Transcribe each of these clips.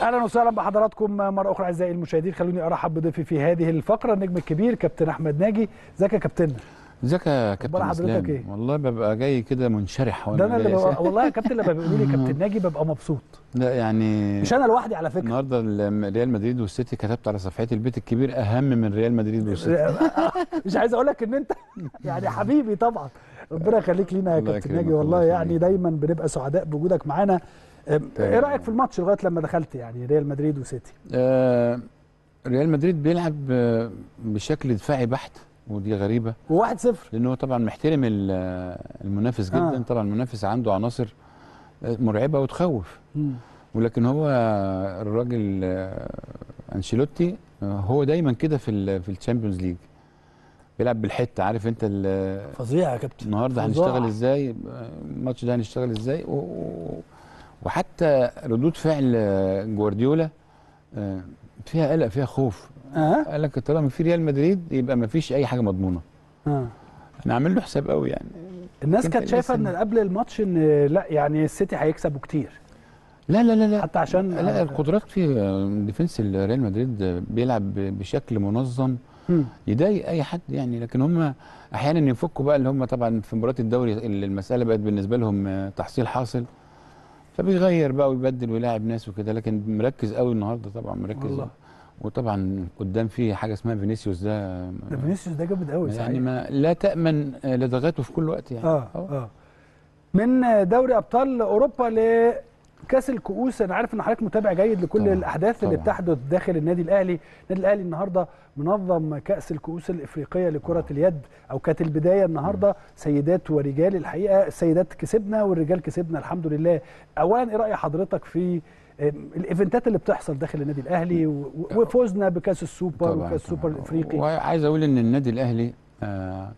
اهلا وسهلا بحضراتكم مره اخرى اعزائي المشاهدين خلوني ارحب بضيفي في هذه الفقره النجم الكبير كابتن احمد ناجي ازيك يا كابتن ازيك يا كابتن أخبار حضرتك اسلام إيه؟ والله ببقى جاي كده منشرح ده انا اللي جاي ببقى والله يا كابتن لما بيقولوا لي كابتن ناجي ببقى مبسوط لا يعني مش انا لوحدي على فكره النهارده ال- ريال مدريد والسيتي كتبت على صفحتي البيت الكبير اهم من ريال مدريد والسيتي مش عايز اقول لك ان انت يعني حبيبي طبعا ربنا يخليك لينا يا الله كابتن يكرمك، ناجي والله الله يعني يخليك. دايما بنبقى سعداء بوجودك معانا أم، ايه رايك في الماتش لغايه لما دخلت يعني ريال مدريد وسيتي آه ريال مدريد بيلعب آه، بشكل دفاعي بحت ودي غريبه وواحد صفر لانه هو طبعا محترم ال- آه، المنافس جدا آه. آه. طبعا المنافس عنده عناصر آه، مرعبه وتخوف مم. ولكن هو الراجل آه، انشيلوتي آه، هو دايما كده في ال في الشامبيونز ليج بيلعب بالحته عارف انت ال- فظيع يا كابتن النهارده فظاع. هنشتغل ازاي آه، الماتش ده هنشتغل ازاي و- و- وحتى ردود فعل آه، جوارديولا آه، فيها قلق فيها خوف اه قال لك طالما في ريال مدريد يبقى ما فيش اي حاجه مضمونه اه انا عامل له حساب قوي يعني الناس كنت كانت شايفه ان لسه- قبل الماتش ان لا يعني السيتي هيكسبوا كتير لا لا لا لا حتى عشان لا القدرات في آه، ديفنس ريال مدريد آه، بيلعب ب- بشكل منظم مم. يضايق اي حد يعني لكن هم احيانا يفكوا بقى اللي هم طبعا في مباراه الدوري اللي المساله بقت بالنسبه لهم آه، تحصيل حاصل فبيغير بقى ويبدل ويلاعب ناس وكده لكن مركز قوي النهارده طبعا مركز والله. وطبعا قدام في حاجه اسمها فينيسيوس ده آه، ده فينيسيوس ده جامد قوي يعني صحيح ما لا تامن آه، لدغاته في كل وقت يعني اه اه من دوري ابطال اوروبا لكاس الكؤوس انا عارف ان حضرتك متابع جيد لكل طبعاً، الاحداث اللي طبعاً. بتحدث داخل النادي الاهلي النادي الاهلي النهارده منظم كاس الكؤوس الافريقيه لكره اليد او كانت البدايه النهارده سيدات ورجال الحقيقه السيدات كسبنا والرجال كسبنا الحمد لله اولا ايه راي حضرتك في آم، الايفنتات اللي بتحصل داخل النادي الاهلي و- و- وفوزنا بكاس السوبر طبعاً، وكاس السوبر طبعاً. الافريقي وعايز اقول ان النادي الاهلي آه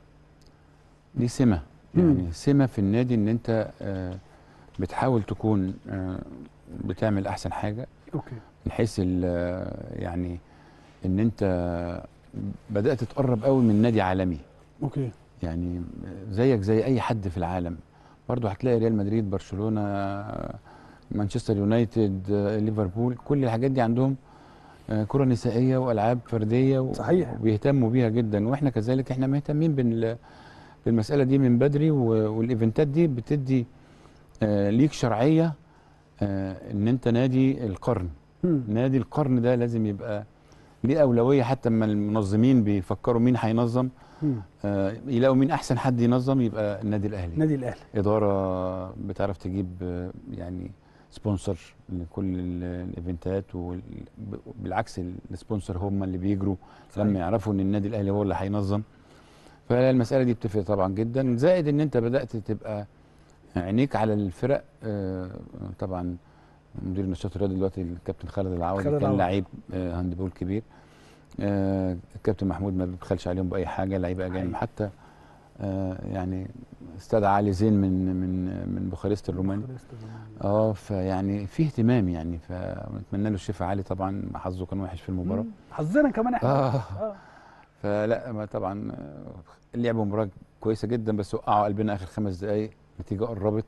ليه سمه مم. يعني سمه في النادي ان انت آه بتحاول تكون آه بتعمل احسن حاجه اوكي من حيث ال- آه، يعني ان انت بدات تقرب قوي من نادي عالمي اوكي يعني زيك زي اي حد في العالم برضه هتلاقي ريال مدريد برشلونه آه، مانشستر يونايتد آه، ليفربول كل الحاجات دي عندهم آه، كره نسائيه والعاب فرديه و- صحيح. وبيهتموا بيها جدا واحنا كذلك احنا مهتمين بال- بالمساله دي من بدري و- والايفنتات دي بتدي آه، ليك شرعيه آه، ان انت نادي القرن مم. نادي القرن ده لازم يبقى ليه اولويه حتى اما المنظمين بيفكروا مين هينظم مم. آه، يلاقوا مين احسن حد ينظم يبقى النادي الاهلي النادي الاهلي اداره بتعرف تجيب آه، يعني سبونسر لكل ال- الايفنتات وبالعكس السبونسر هم اللي بيجروا صحيح. لما يعرفوا ان النادي الاهلي هو اللي هينظم فالمساله دي بتفرق طبعا جدا زائد ان انت بدات تبقى عينيك على الفرق آه، طبعا مدير النشاط الرياضي دلوقتي الكابتن خالد العوضي خالد كان العوضي. لعيب آه، هاندبول كبير آه، الكابتن محمود ما بيبخلش عليهم باي حاجه لعيبه اجانب حقيقي. حتى آه، يعني استدعى علي زين من من من بوخارست الروماني اه فيعني في اهتمام يعني فنتمنى له الشفاء علي طبعا حظه كان وحش في المباراه مم. حظنا كمان احنا اه آه. فلا ما طبعا آه، لعبوا مباراه كويسه جدا بس وقعوا قلبنا اخر خمس دقائق النتيجه قربت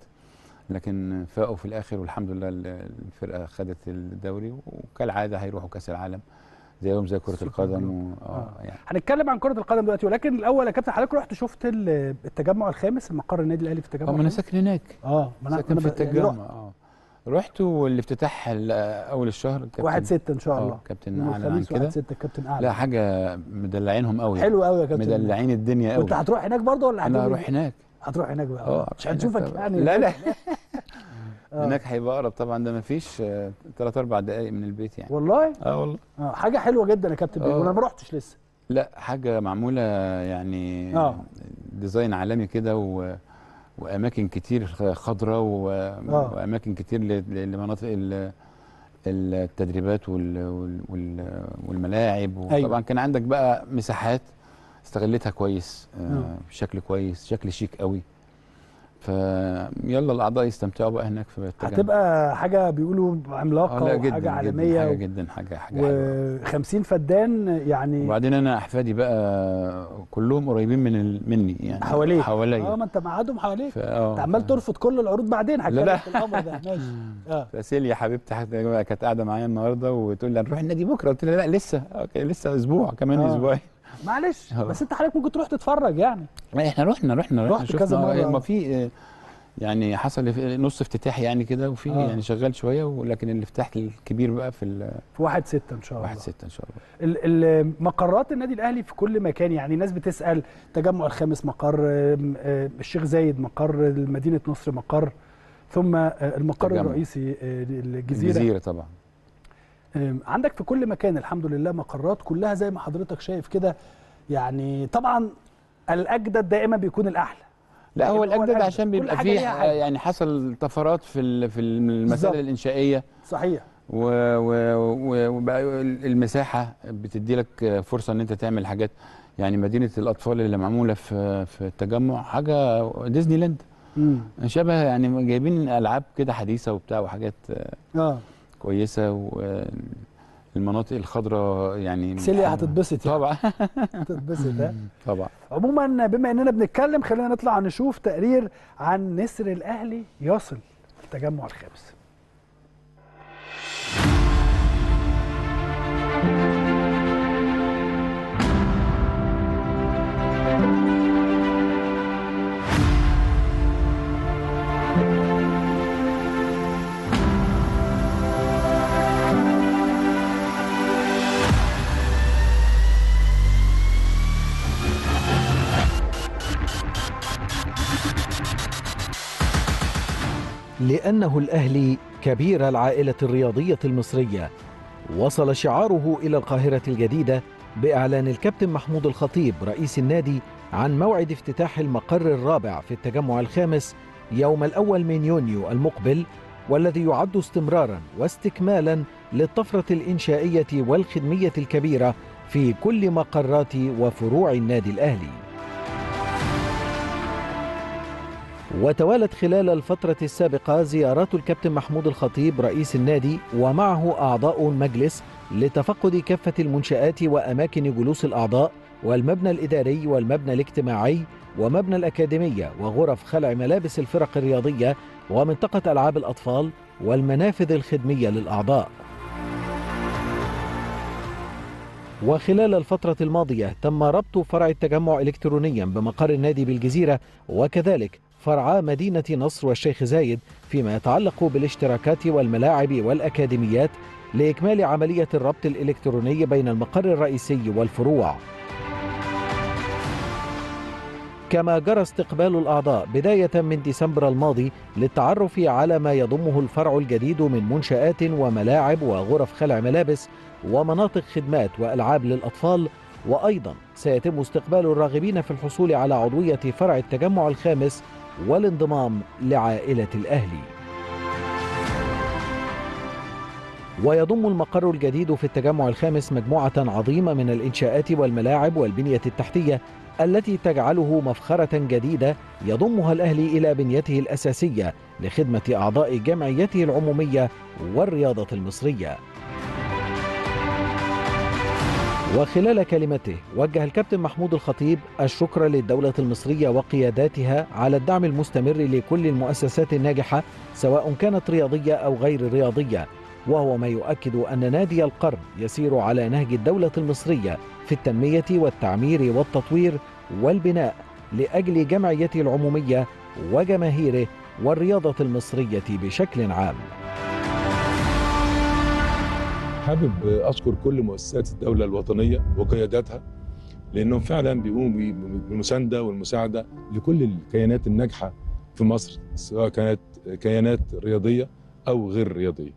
لكن فاقوا في الاخر والحمد لله ال- الفرقه خدت الدوري وكالعاده هيروحوا كاس العالم زيهم زي كره سوبر القدم جلوب. و... اه يعني هنتكلم عن كره القدم دلوقتي ولكن الاول يا كابتن حضرتك رحت شفت ال- التجمع الخامس المقر النادي الاهلي في التجمع اه ما انا الخامس؟ ساكن هناك اه ما انا ساكن أنا في ب- يعني التجمع رحت. اه رحت والافتتاح ال- اول الشهر كابتن- واحد ستة ان شاء آه، الله كابتن يوم اعلن عن الخميس واحد كده ستة الكابتن اعلن لا حاجه مدلعينهم قوي حلو قوي يا كابتن مدلعين الدنيا قوي وانت هتروح هناك برضه ولا انا هتيجي؟ هروح هناك هتروح هناك بقى اه مش هنشوفك هناك يعني لا لا آه. هناك هيبقى اقرب طبعا ده ما فيش ثلاث اربع دقائق من البيت يعني والله اه والله آه. حاجه حلوه جدا يا كابتن آه. وانا ما رحتش لسه لا حاجه معموله يعني آه. ديزاين عالمي كده و... واماكن كتير خضراء و... آه. واماكن كتير ل... ل- لمناطق ال... التدريبات وال... وال... وال... والملاعب وطبعا أيوة. كان عندك بقى مساحات استغلتها كويس آه. آه. بشكل كويس شكل شيك قوي فيلا الاعضاء يستمتعوا بقى هناك في التجمع هتبقى حاجه بيقولوا عملاقه آه، لا جدا وحاجه جداً، عالميه حاجه و... جدا حاجه حاجه حلوه و50 فدان يعني وبعدين انا احفادي بقى كلهم قريبين من ال... مني يعني حواليك اه حواليا ما انت مقعدهم حواليك فا- انت عمال ترفض كل العروض بعدين هتكلم لا. في الامر ده ماشي اه فسيليا حبيبتي حتى كانت قاعده معايا النهارده وتقول لي هنروح النادي بكره قلت لها لا لسه أوكي، لسه اسبوع كمان آه. اسبوعين معلش آه. بس انت حضرتك ممكن تروح تتفرج يعني ما احنا رحنا رحنا رحنا رحت كذا شفنا- مرة. ما في آه، يعني حصل في- نص افتتاح يعني كده وفي آه. يعني شغال شويه ولكن الافتتاح الكبير بقى في ال في 1 6 ان شاء الله 1 6 ان شاء الله ال- ال- مقرات النادي الاهلي في كل مكان يعني ناس بتسال تجمع الخامس مقر آم، آم، الشيخ زايد مقر مدينه نصر مقر ثم آه، المقر تجمع. الرئيسي آه، الجزيره الجزيره طبعا آم، عندك في كل مكان الحمد لله مقرات كلها زي ما حضرتك شايف كده يعني طبعا الاجدد دائما بيكون الاحلى لا لكن هو هو الاجدد الأجدد. عشان كل بيبقى حاجة فيه ليها حاجة. يعني حصل طفرات في ال- في بالظبط. المسائل الانشائيه صحيح و- و- و- وبقى المساحه بتدي لك فرصه ان انت تعمل حاجات يعني مدينه الاطفال اللي معموله في في التجمع حاجه ديزني لاند امم شبه يعني جايبين العاب كده حديثه وبتاع وحاجات اه كويسه والمناطق الخضراء يعني سيليا هتتبسط يعني طبعا هتتبسط ها طبعا عموما بما اننا بنتكلم خلينا نطلع نشوف تقرير عن نسر الاهلي يصل التجمع الخامس لأنه الأهلي كبير العائلة الرياضية المصرية وصل شعاره إلى القاهرة الجديدة بإعلان الكابتن محمود الخطيب رئيس النادي عن موعد افتتاح المقر الرابع في التجمع الخامس يوم الأول من يونيو المقبل والذي يعد استمرارا واستكمالا للطفرة الإنشائية والخدمية الكبيرة في كل مقرات وفروع النادي الأهلي وتوالت خلال الفترة السابقة زيارات الكابتن محمود الخطيب رئيس النادي ومعه أعضاء المجلس لتفقد كافة المنشآت وأماكن جلوس الأعضاء والمبنى الإداري والمبنى الاجتماعي ومبنى الأكاديمية وغرف خلع ملابس الفرق الرياضية ومنطقة ألعاب الأطفال والمنافذ الخدمية للأعضاء وخلال الفترة الماضية تم ربط فرع التجمع إلكترونيا بمقر النادي بالجزيرة وكذلك فرعا مدينة نصر والشيخ زايد فيما يتعلق بالاشتراكات والملاعب والأكاديميات لإكمال عملية الربط الإلكتروني بين المقر الرئيسي والفروع كما جرى استقبال الأعضاء بداية من ديسمبر الماضي للتعرف على ما يضمه الفرع الجديد من منشآت وملاعب وغرف خلع ملابس ومناطق خدمات وألعاب للأطفال وأيضا سيتم استقبال الراغبين في الحصول على عضوية فرع التجمع الخامس والانضمام لعائلة الأهلي ويضم المقر الجديد في التجمع الخامس مجموعة عظيمة من الإنشاءات والملاعب والبنية التحتية التي تجعله مفخرة جديدة يضمها الأهلي إلى بنيته الأساسية لخدمة أعضاء جمعيته العمومية والرياضة المصرية وخلال كلمته وجه الكابتن محمود الخطيب الشكر للدولة المصرية وقياداتها على الدعم المستمر لكل المؤسسات الناجحة سواء كانت رياضية أو غير رياضية وهو ما يؤكد أن نادي القرن يسير على نهج الدولة المصرية في التنمية والتعمير والتطوير والبناء لأجل جمعيته العمومية وجماهيره والرياضة المصرية بشكل عام حابب اشكر كل مؤسسات الدوله الوطنيه وقياداتها لانهم فعلا بيقوموا بالمسانده والمساعده لكل الكيانات الناجحه في مصر سواء كانت كيانات رياضيه او غير رياضيه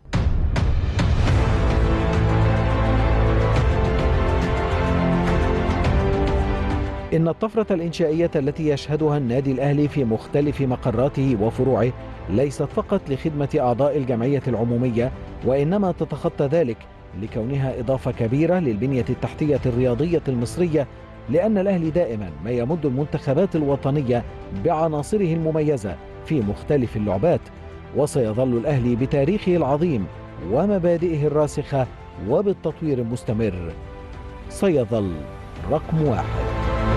إن الطفرة الإنشائية التي يشهدها النادي الأهلي في مختلف مقراته وفروعه ليست فقط لخدمة أعضاء الجمعية العمومية وإنما تتخطى ذلك لكونها إضافة كبيرة للبنية التحتية الرياضية المصرية لأن الأهلي دائما ما يمد المنتخبات الوطنية بعناصره المميزة في مختلف اللعبات وسيظل الأهلي بتاريخه العظيم ومبادئه الراسخة وبالتطوير المستمر سيظل رقم واحد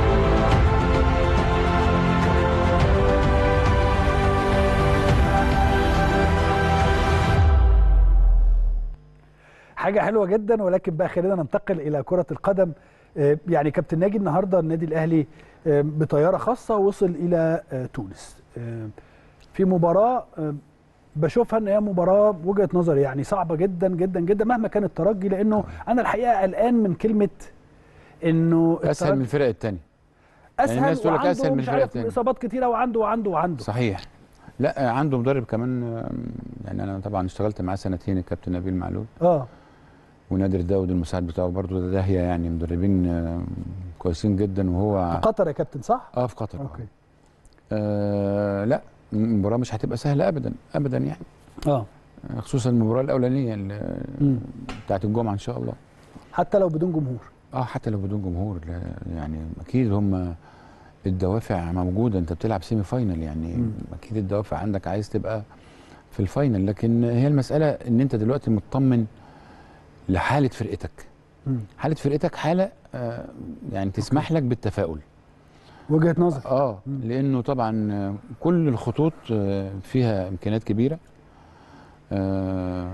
حاجه حلوه جدا ولكن بقى خلينا ننتقل الى كره القدم آه، يعني كابتن ناجي النهارده النادي الاهلي آه، بطياره خاصه وصل الى آه، تونس آه، في مباراه آه، بشوفها ان هي مباراه وجهه نظري يعني صعبه جدا جدا جدا مهما كان الترجي لانه انا الحقيقه قلقان من كلمه انه اسهل من الترجي الفرق الثانيه اسهل الناس تقول لك وعنده أسهل من مش الفرق عارف التانية. اصابات كتيره وعنده وعنده وعنده صحيح لا عنده مدرب كمان آم، يعني انا طبعا اشتغلت معاه سنتين الكابتن نبيل معلول اه ونادر داود المساعد بتاعه برضه ده داهيه يعني مدربين آم، كويسين جدا وهو في قطر يا كابتن صح؟ اه في قطر اوكي آه لا المباراه مش هتبقى سهله ابدا ابدا يعني اه آه، خصوصا المباراه الاولانيه اللي- مم. بتاعت الجمعه ان شاء الله حتى لو بدون جمهور اه حتى لو بدون جمهور لا يعني اكيد هم الدوافع موجوده انت بتلعب سيمي فاينل يعني مم. اكيد الدوافع عندك عايز تبقى في الفاينل لكن هي المساله ان انت دلوقتي مطمن لحاله فرقتك مم. حاله فرقتك حاله آه يعني تسمح لك بالتفاؤل وجهه نظر اه مم. لانه طبعا آه، كل الخطوط آه، فيها امكانيات كبيره آه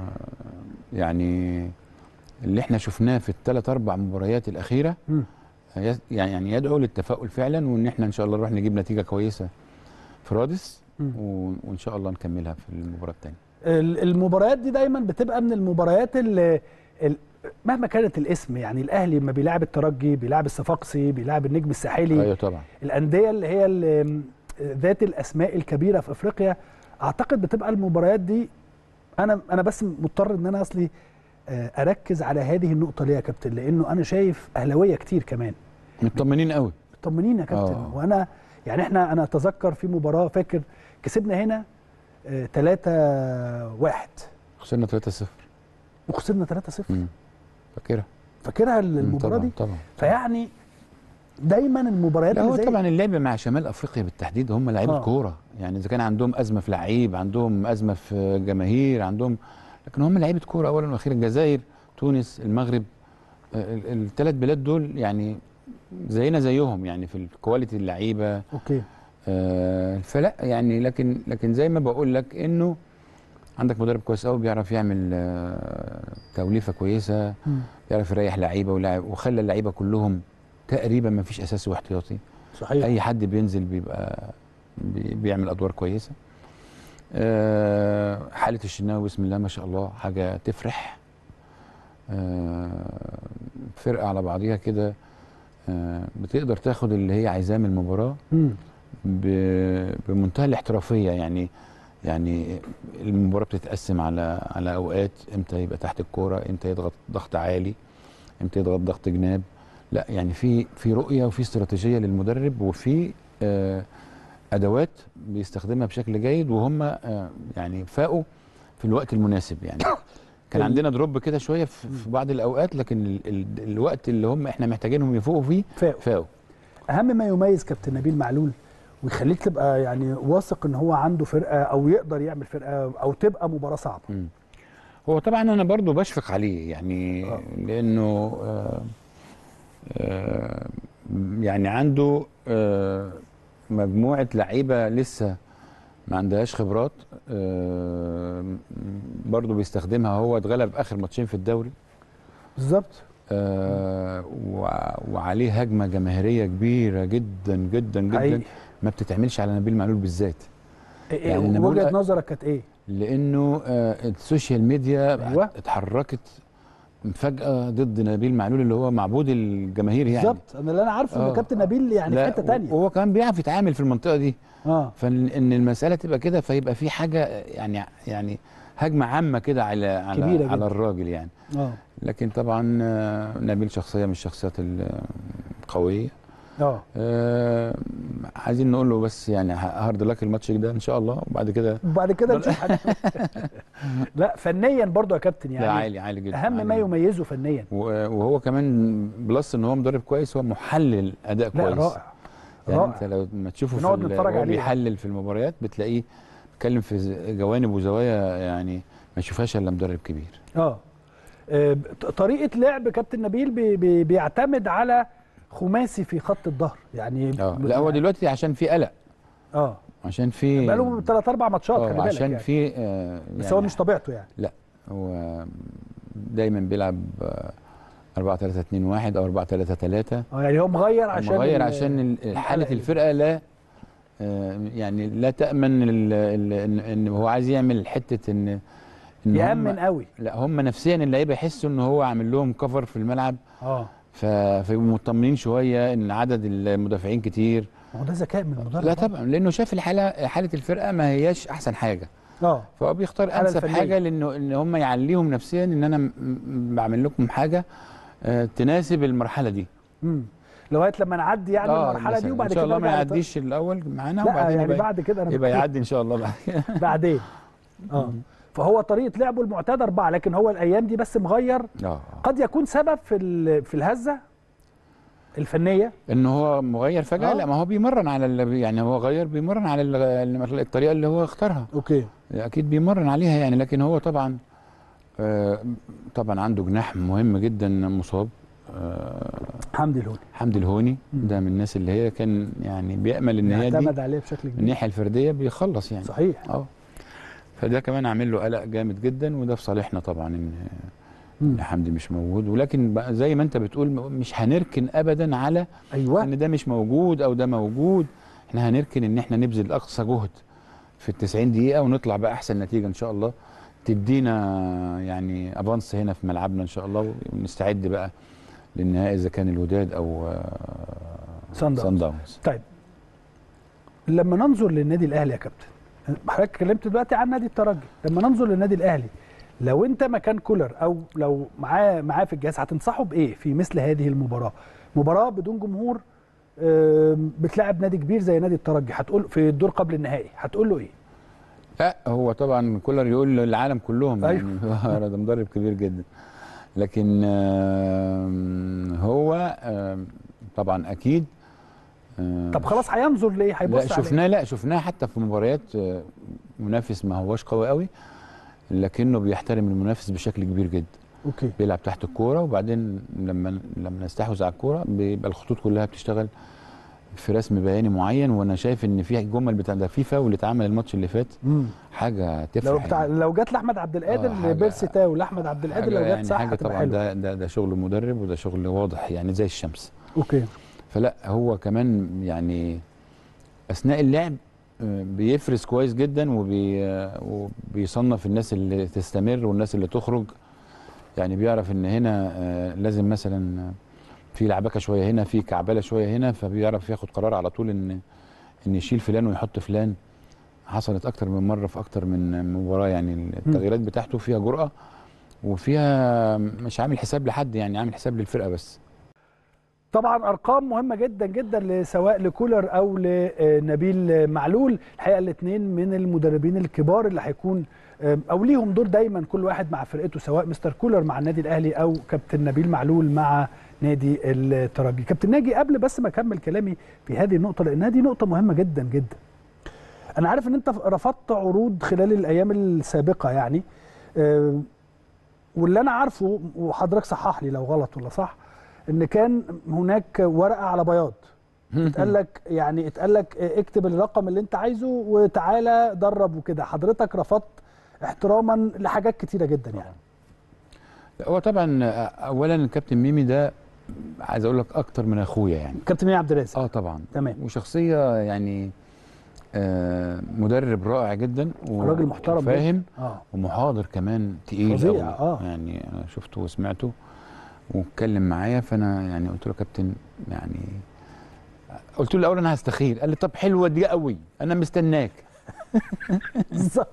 يعني اللي احنا شفناه في الثلاث اربع مباريات الاخيره مم. يس- يعني يعني يدعو للتفاؤل فعلا وان احنا ان شاء الله نروح نجيب نتيجه كويسه في رادس مم. و- وان شاء الله نكملها في المباراه الثانيه ال- المباريات دي دايما بتبقى من المباريات اللي ال- مهما كانت الاسم يعني الاهلي لما بيلعب الترجي بيلعب الصفاقسي بيلعب النجم الساحلي ايوه طبعا الانديه اللي هي ال- ذات الاسماء الكبيره في افريقيا اعتقد بتبقى المباريات دي انا انا بس مضطر ان انا اصلي آه، اركز على هذه النقطه ليه يا كابتن لانه انا شايف اهلاويه كتير كمان مطمنين قوي مطمنين يا كابتن آه. وانا يعني احنا انا اتذكر في مباراه فاكر كسبنا هنا 3 1 خسرنا 3-0 وخسرنا 3 0 مم. فاكرها فاكرها مم، المباراه طبعا دي طبعا فيعني دايما المباريات لا اللي هو زي طبعا اللعب مع شمال افريقيا بالتحديد هم لعيبه آه. كوره يعني اذا كان عندهم ازمه في لعيب عندهم ازمه في جماهير عندهم لكن هم لعيبه كوره اولا واخيرا الجزائر تونس المغرب الثلاث بلاد دول يعني زينا زيهم يعني في الكواليتي اللعيبه اوكي آه، فلا يعني لكن لكن زي ما بقول لك انه عندك مدرب كويس قوي بيعرف يعمل آه، توليفه كويسه مم. بيعرف يريح لعيبه ولاعب وخلى اللعيبه كلهم تقريبا ما فيش اساسي واحتياطي صحيح اي حد بينزل بيبقى بي- بيعمل ادوار كويسه آه، حاله الشناوي بسم الله ما شاء الله حاجه تفرح آه، فرقه على بعضيها كده آه، بتقدر تاخد اللي هي عايزاه من المباراه مم. ب- بمنتهى الاحترافيه يعني يعني المباراه بتتقسم على على اوقات امتى يبقى تحت الكوره امتى يضغط ضغط عالي امتى يضغط ضغط جناب لا يعني في في رؤيه وفي استراتيجيه للمدرب وفي آه ادوات بيستخدمها بشكل جيد وهم آه يعني فاقوا في الوقت المناسب يعني كان ال- عندنا دروب كده شويه في في بعض الاوقات لكن ال ال الوقت اللي هم احنا محتاجينهم يفوقوا فيه فاق فاقوا اهم ما يميز كابتن نبيل معلول ويخليك تبقى يعني واثق ان هو عنده فرقه او يقدر يعمل فرقه او تبقى مباراه صعبه مم. هو طبعا انا برضو بشفق عليه يعني آه. لانه آه آه يعني عنده آه مجموعه لعيبه لسه ما عندهاش خبرات آه برضو بيستخدمها هو اتغلب اخر ماتشين في الدوري بالظبط آه وع- وعليه هجمه جماهيريه كبيره جدا جدا جدا حقيقي. ما بتتعملش على نبيل معلول بالذات إيه- يعني أنا بقول- وجهه نظرك كانت ايه؟ لانه آه، السوشيال ميديا أيوة. اتحركت فجاه ضد نبيل معلول اللي هو معبود الجماهير يعني بالظبط انا اللي انا عارفه ان آه. كابتن نبيل يعني في لا، حته تانية وهو كمان بيعرف يتعامل في المنطقه دي اه فان المساله تبقى كده فيبقى في حاجه يعني يعني هجمه عامه كده على على كبيرة على جدا. الراجل يعني اه لكن طبعا آه، نبيل شخصيه من الشخصيات القويه اه آه، عايزين نقول له بس يعني هارد لك الماتش ده ان شاء الله وبعد كده وبعد كده نشوف حاجه لا فنيا برضو يا كابتن يعني لا عالي عالي جدا اهم عالي ما جداً. يميزه فنيا و- وهو كمان بلس ان هو مدرب كويس هو محلل اداء لا كويس رائع يعني رائع. انت لو ما تشوفه في بنقعد ال- نتفرج وهو عليه. بيحلل في المباريات بتلاقيه بيتكلم في ز- جوانب وزوايا يعني ما يشوفهاش الا مدرب كبير اه آه، ط- طريقه لعب كابتن نبيل بي بي بيعتمد على خماسي في خط الظهر يعني اه لا هو دلوقتي عشان في قلق اه عشان في بقاله ثلاث اربع ماتشات اه خلي بالك عشان يعني. في آه بس يعني هو مش طبيعته يعني هو دايما بيلعب آه، 4 3 2 1 او 4 3 3 اه يعني هو مغير عشان مغير ال- عشان ال- حاله القلق. الفرقه لا آه، يعني لا تامن ال- ال- ان ان هو عايز يعمل حته ان ان يامن هم قوي لا هم نفسيا اللعيبه يحسوا ان هو عامل لهم كفر في الملعب اه ف- فيبقوا مطمنين شويه ان عدد المدافعين كتير ما هو ده ذكاء من المدرب لا طبعا لانه شاف الحاله حاله الفرقه ما هياش احسن حاجه اه فهو بيختار الحالة انسب الفنية. حاجه لانه ان هم يعليهم نفسيا ان انا م- م- بعمل لكم حاجه آه، تناسب المرحله دي امم لغايه لما نعدي يعني آه، المرحله دي مثلاً. وبعد ان شاء كده الله ما نرجع يعديش الاول معانا لا وبعدين يعني يبقى, بعد كده انا يبقى بتكلم يعدي ان شاء الله بعد كده بعدين اه فهو طريقه لعبه المعتاده اربعه لكن هو الايام دي بس مغير اه قد يكون سبب في ال- في الهزه الفنيه ان هو مغير فجاه آه. لا ما هو بيمرن على ال- يعني هو غير بيمرن على ال- ال- الطريقه اللي هو اختارها اوكي اكيد بيمرن عليها يعني لكن هو طبعا آه، طبعا عنده جناح مهم جدا مصاب آه، حمدي الهوني حمدي الهوني مم. ده من الناس اللي هي كان يعني بيامل ان هي دي اعتمد عليه بشكل من كبير الناحيه الفرديه بيخلص يعني صحيح اه فده كمان عامل له قلق جامد جدا وده في صالحنا طبعا ان مم. ان حمدي مش موجود ولكن بقى زي ما انت بتقول مش هنركن ابدا على ايوه ان ده مش موجود او ده موجود احنا هنركن ان احنا نبذل اقصى جهد في ال 90 دقيقه ونطلع باحسن نتيجه ان شاء الله تدينا يعني افانس هنا في ملعبنا ان شاء الله ونستعد بقى للنهائي اذا كان الوداد او صن داونز. سان داونز طيب لما ننظر للنادي الاهلي يا كابتن حضرتك اتكلمت دلوقتي عن نادي الترجي لما ننظر للنادي الاهلي لو انت مكان كولر او لو معاه معاه في الجهاز هتنصحه بايه في مثل هذه المباراه مباراه بدون جمهور آم، بتلعب نادي كبير زي نادي الترجي هتقول في الدور قبل النهائي هتقول له ايه لا هو طبعا كولر يقول للعالم كلهم أيوه. يعني هو ده مدرب كبير جدا لكن آم، هو آم، طبعا اكيد آم، طب خلاص هينظر ليه لا هيبص عليه شفناه لا شفناه حتى في مباريات آه، منافس ما هوش قوي قوي لكنه بيحترم المنافس بشكل كبير جدا اوكي بيلعب تحت الكوره وبعدين لما لما نستحوذ على الكوره بيبقى الخطوط كلها بتشتغل في رسم بياني معين وانا شايف ان في جمل بتاع ده في فاول اتعمل الماتش اللي فات مم. حاجه تفرح لو بتاع يعني. لو جت لاحمد عبد القادر آه، حاجة- لبيرسي تاو لاحمد عبد القادر حاجه لو جت يعني صح حاجه هتبقى طبعا حلوة. ده, ده ده شغل مدرب وده شغل واضح يعني زي الشمس اوكي فلا هو كمان يعني اثناء اللعب آه، بيفرز كويس جدا وبي آه، وبيصنف الناس اللي تستمر والناس اللي تخرج يعني بيعرف ان هنا آه، لازم مثلا آه، في لعبكه شويه هنا في كعبله شويه هنا فبيعرف ياخد قرار على طول ان ان يشيل فلان ويحط فلان حصلت اكتر من مره في اكتر من مباراه يعني التغييرات بتاعته فيها جرأه وفيها مش عامل حساب لحد يعني عامل حساب للفرقه بس طبعا ارقام مهمه جدا جدا سواء لكولر او لنبيل معلول الحقيقه الاثنين من المدربين الكبار اللي هيكون او ليهم دور دايما كل واحد مع فرقته سواء مستر كولر مع النادي الاهلي او كابتن نبيل معلول مع نادي الترجي كابتن ناجي قبل بس ما اكمل كلامي في هذه النقطه لان هذه نقطه مهمه جدا جدا انا عارف ان انت رفضت عروض خلال الايام السابقه يعني آه، واللي انا عارفه وحضرتك صحح لي لو غلط ولا صح ان كان هناك ورقه على بياض اتقال لك يعني اتقال لك اكتب الرقم اللي انت عايزه وتعالى درب وكده حضرتك رفضت احتراما لحاجات كتيره جدا يعني هو طبعا اولا الكابتن ميمي ده عايز اقول لك اكتر من اخويا يعني كابتن ميمي عبد الرازق اه طبعا تمام وشخصيه يعني آه مدرب رائع جدا و- راجل محترم جداً. وفاهم اه ومحاضر كمان تقيل فظيع، قوي. آه. يعني انا شفته وسمعته واتكلم معايا فانا يعني قلت له كابتن يعني قلت له الاول انا هستخير قال لي طب حلوه دي قوي انا مستناك بالظبط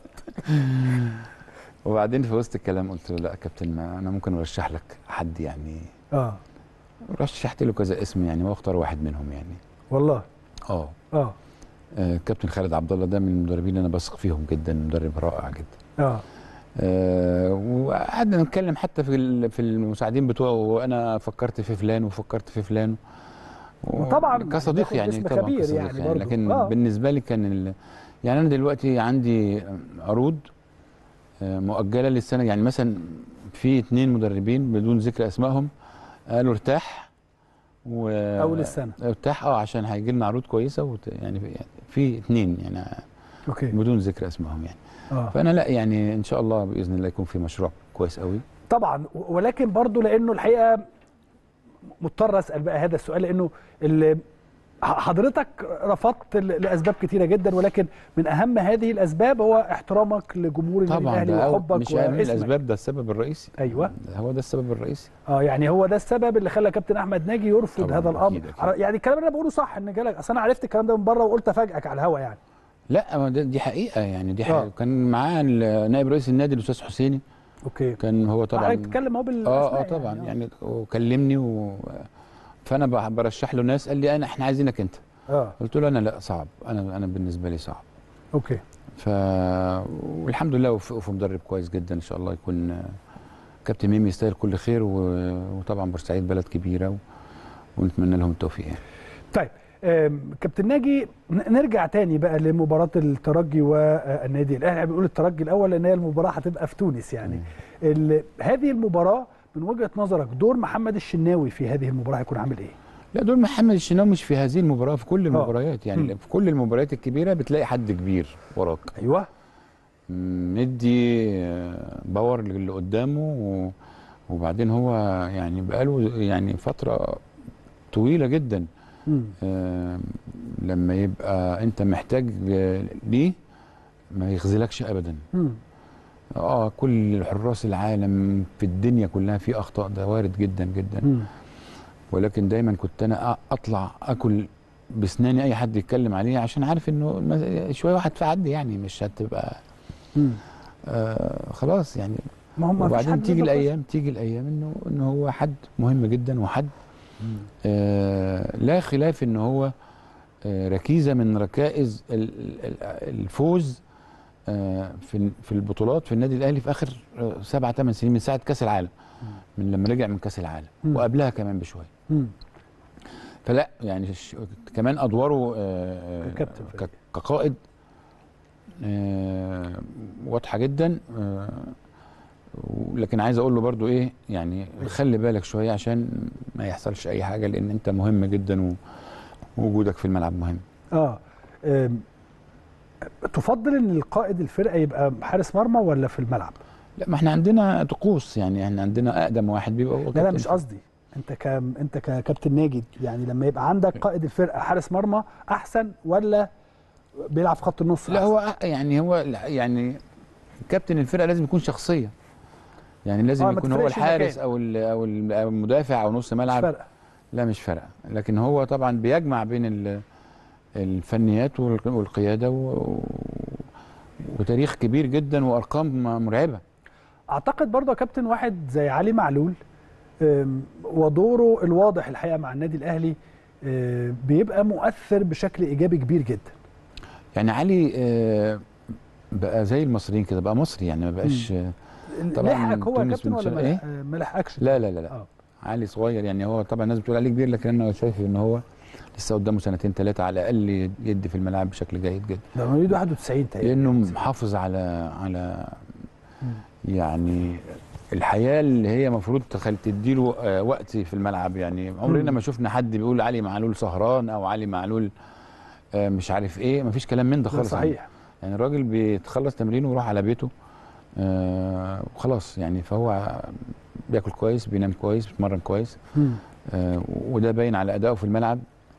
وبعدين في وسط الكلام قلت له لا يا كابتن ما انا ممكن ارشح لك حد يعني اه رشحت له كذا اسم يعني واختار واحد منهم يعني والله اه اه آه، كابتن خالد عبد الله ده من المدربين اللي انا بثق فيهم جدا مدرب رائع جدا اه آه، وقعدنا نتكلم حتى في ال- في المساعدين بتوعه وانا فكرت في فلان وفكرت في فلان وطبعاً كصديق بياخد يعني اسم طبعا كبير كصديق يعني يعني, برضه. لكن آه. بالنسبه لي كان ال... يعني انا دلوقتي عندي عروض آه، مؤجله للسنه يعني مثلا في اتنين مدربين بدون ذكر اسمائهم قالوا ارتاح و اول السنه ارتاح اه عشان هيجي لنا عروض كويسه وت... يعني في- في اتنين يعني اوكي بدون ذكر اسمائهم يعني اه فانا لا يعني ان شاء الله باذن الله يكون في مشروع كويس قوي طبعا ولكن برضو لانه الحقيقه مضطر اسال بقى هذا السؤال لانه ال- حضرتك رفضت ل- لاسباب كتيره جدا ولكن من اهم هذه الاسباب هو احترامك لجمهور النادي طبعا الاهلي ده أول- وحبك مش من واسمك الاسباب ده السبب الرئيسي ايوه هو ده السبب الرئيسي اه يعني هو ده السبب اللي خلى كابتن احمد ناجي يرفض طبعاً، هذا الامر أكيد، أكيد. يعني الكلام اللي انا بقوله صح ان جالك اصل انا عرفت الكلام ده من بره وقلت افاجئك على الهوا يعني لا ما ده- دي حقيقه يعني دي آه. حقيقة. كان معاه ال- نائب رئيس النادي الاستاذ حسيني اوكي كان هو طبعا حضرتك بتتكلم اهو بالاسماء اه اه طبعا يعني وكلمني و... فانا ب- برشح له ناس قال لي انا احنا عايزينك انت اه قلت له انا لا صعب انا انا بالنسبه لي صعب اوكي ف والحمد لله وفقوا في مدرب كويس جدا ان شاء الله يكون آه، كابتن ميمي يستاهل كل خير و... وطبعا بورسعيد بلد كبيره و... ونتمنى لهم التوفيق يعني طيب آم، كابتن ناجي ن- نرجع تاني بقى لمباراة الترجي والنادي الأهلي يعني بنقول الترجي الأول لأن هي المباراة هتبقى في تونس يعني ال- هذه المباراة من وجهة نظرك دور محمد الشناوي في هذه المباراة هيكون عامل إيه؟ لا دول محمد الشناوي مش في هذه المباراه في كل المباريات مم. يعني في كل المباريات الكبيره بتلاقي حد كبير وراك أيوه مدي آه، باور للي قدامه و- وبعدين هو يعني بقاله يعني فتره طويله جدا مم. آه، لما يبقى انت محتاج آه، ليه ما يخذلكش ابدا مم. اه كل حراس العالم في الدنيا كلها في اخطاء ده وارد جدا جدا مم. ولكن دايما كنت انا أ- اطلع اكل بسناني اي حد يتكلم عليه عشان عارف انه ما- شويه واحد في عدي يعني مش هتبقى مم. آه خلاص يعني ما هم مفيش وبعدين حد تيجي بيقدر الايام تيجي الايام انه انه هو حد مهم جدا وحد آه لا خلاف ان هو آه ركيزه من ركائز ال- ال- الفوز آه في في البطولات في النادي الاهلي في اخر آه سبع ثمان سنين من ساعه كاس العالم من لما رجع من كاس العالم مم. وقبلها كمان بشويه مم. فلا يعني ش- كمان ادواره آه، آه، ككابتن فريق. ك- كقائد آه، واضحه جدا آه، لكن عايز اقول له برضو ايه يعني خلي بالك شويه عشان ما يحصلش اي حاجه لان انت مهم جدا و- ووجودك في الملعب مهم اه آم، تفضل ان القائد الفرقه يبقى حارس مرمى ولا في الملعب؟ لا ما احنا عندنا طقوس يعني احنا عندنا اقدم واحد بيبقى هو لا لا كابتن مش الفرقة. قصدي انت ك انت ككابتن ناجد يعني لما يبقى عندك قائد الفرقه حارس مرمى احسن ولا بيلعب في خط النص لا أحسن؟ هو يعني هو لا يعني كابتن الفرقه لازم يكون شخصيه يعني لازم آه، ما يكون هو تفرقش الحارس المكان. او ال- او ال- أو المدافع او نص مش ملعب فارقه لا مش فارقه لكن هو طبعا بيجمع بين ال- الفنيات والق- والقياده و... وتاريخ كبير جدا وارقام مرعبه اعتقد برضه يا كابتن واحد زي علي معلول أم، ودوره الواضح الحقيقه مع النادي الاهلي أم، بيبقى مؤثر بشكل ايجابي كبير جدا يعني علي آه، بقى زي المصريين كده بقى مصري يعني ما بقاش آه، طبعاً لحقك هو يا تونس كابتن من ولا سنة- ما إيه؟ لحق- ما لحقكش لا لا لا لا اه علي صغير يعني هو طبعا الناس بتقول عليه كبير لكن انا شايف ان هو لسه قدامه سنتين ثلاثه على الاقل يدي في الملعب بشكل جيد جدا ده مواليد 91 تقريبا لانه محافظ على على يعني الحياه اللي هي المفروض تخل تديله آه، وقت في الملعب يعني عمرنا مم. ما شفنا حد بيقول علي معلول سهران او علي معلول آه، مش عارف ايه مفيش كلام من ده ده خالص عنه. صحيح يعني الراجل بيتخلص تمرينه ويروح على بيته آه وخلاص يعني فهو بياكل كويس بينام كويس بيتمرن كويس مم. آه وده باين على ادائه في الملعب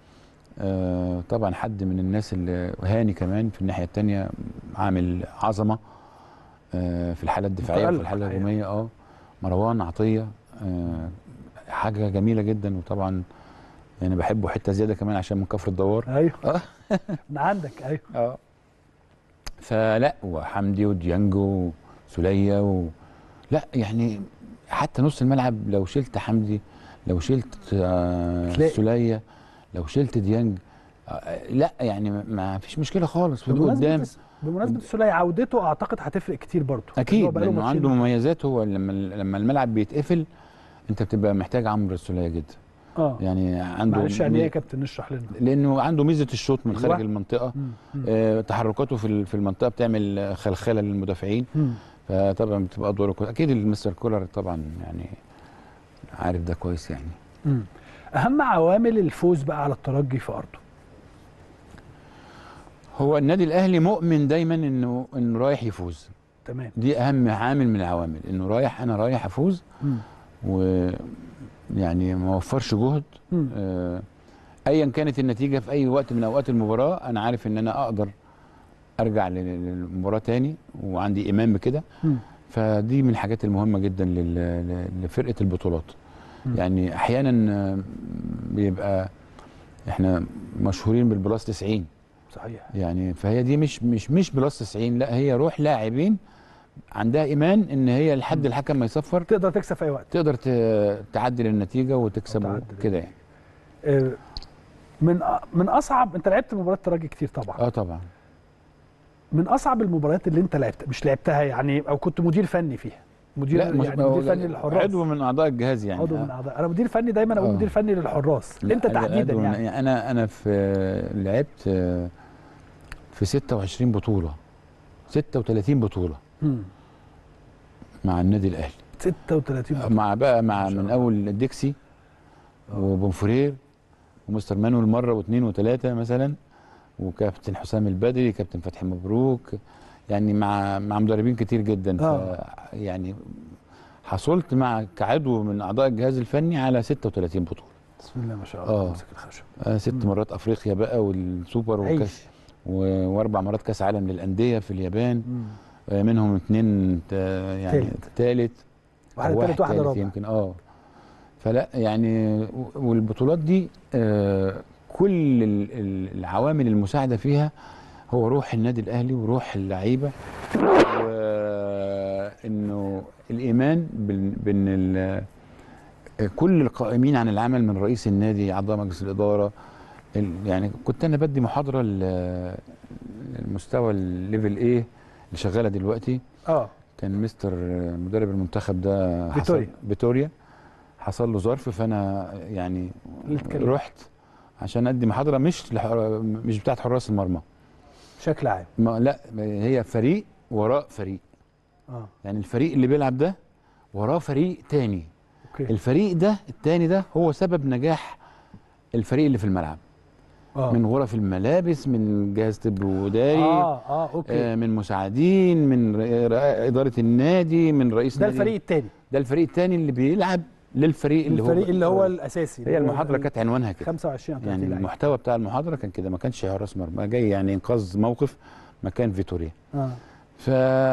آه طبعا حد من الناس اللي هاني كمان في الناحيه الثانيه عامل عظمه آه في الحاله الدفاعيه وفي متألق الحاله الحقيقة. الهجوميه اه مروان عطيه آه حاجه جميله جدا وطبعا يعني بحبه حته زياده كمان عشان من كفر الدوار ايوه آه. من عندك ايوه اه فلا وحمدي وديانجو وسوليه و... لا يعني حتى نص الملعب لو شلت حمدي لو شلت آه تلاقي. سوليه لو شلت ديانج آه لا يعني ما- ما فيش مشكله خالص ودي بمناسبة قدام الس- بمناسبه السوليه عودته اعتقد هتفرق كتير برضه اكيد هو بقاله لانه ماتشين عنده مميزات هو لما لما الملعب بيتقفل انت بتبقى محتاج عمرو السوليه جدا اه يعني عنده معلش يعني ايه مي- يا كابتن نشرح لنا لانه عنده ميزه الشوط من خارج أيوة. المنطقه مم. مم. آه، تحركاته في ال- في المنطقه بتعمل خلخله للمدافعين مم. فطبعا بتبقى ادواره كويس اكيد المستر كولر طبعا يعني عارف ده كويس يعني مم. اهم عوامل الفوز بقى على الترجي في ارضه هو النادي الاهلي مؤمن دايما انه انه رايح يفوز تمام دي اهم عامل من العوامل انه رايح انا رايح افوز مم. ويعني ما وفرش جهد مم. آه، ايا كانت النتيجه في اي وقت من اوقات المباراه انا عارف ان انا اقدر ارجع لل- للمباراه تاني وعندي ايمان بكده مم. فدي من الحاجات المهمه جدا لل- ل- لفرقه البطولات مم. يعني احيانا آه، بيبقى احنا مشهورين بالبلاس 90 صحيح يعني فهي دي مش مش مش بلس 90 لا هي روح لاعبين عندها ايمان ان هي لحد الحكم ما يصفر تقدر تكسب في اي وقت تقدر ت- تعدل النتيجه وتكسب وتعدل كده يعني آه، من أ- من اصعب انت لعبت مباريات ترجي كتير طبعا اه طبعا من اصعب المباريات اللي انت لعبت مش لعبتها يعني او كنت مدير فني فيها مدير لا مش- يعني مدير فني للحراس عضو من اعضاء الجهاز يعني عضو آه. من اعضاء انا مدير فني دايما اقول آه. مدير فني للحراس لا، انت أنا تحديدا عضو من- يعني انا انا في لعبت آه، في 26 بطوله 36 بطوله مم. مع النادي الاهلي 36 بطولة. مع بقى مع ما شاء من الله. اول الديكسي وبونفورير ومستر مانويل مره واثنين وثلاثه مثلا وكابتن حسام البدري كابتن فتحي مبروك يعني مع مع مدربين كتير جدا ف آه. يعني حصلت مع كعضو من اعضاء الجهاز الفني على 36 بطوله بسم الله ما شاء آه. الله مسك الخشب آه ست مم. مرات افريقيا بقى والسوبر وكاس عيش و- واربع مرات كاس عالم للانديه في اليابان مم. آه منهم اثنين يعني تالت. ثالث واحده ثالث واحده تالت رابع يمكن اه فلا يعني و- والبطولات دي آه كل ال- ال- العوامل المساعده فيها هو روح النادي الاهلي وروح اللعيبه وانه الايمان بال- بان ال- كل القائمين عن العمل من رئيس النادي اعضاء مجلس الاداره ال- يعني كنت انا بدي محاضره ل- للمستوى الليفل ايه اللي شغاله دلوقتي اه كان مستر مدرب المنتخب ده حصل فيتوريا. فيتوريا حصل له ظرف فانا يعني اللي اتكلم. رحت عشان ادي محاضره مش لح... مش بتاعت حراس المرمى بشكل عام ما لا هي فريق وراء فريق اه يعني الفريق اللي بيلعب ده وراه فريق تاني اوكي الفريق ده التاني ده هو سبب نجاح الفريق اللي في الملعب اه من غرف الملابس من جهاز طب وداري اه اه اوكي آه من مساعدين من ر- ر- اداره النادي من رئيس ده نادي الفريق الثاني ده الفريق الثاني اللي بيلعب للفريق اللي الفريق هو اللي هو الاساسي هي المحاضره كانت عنوانها كده 25 او 30 يعني لعيب. المحتوى بتاع المحاضره كان كده ما كانش حراس مرمى جاي يعني انقاذ موقف مكان فيتوريا اه ف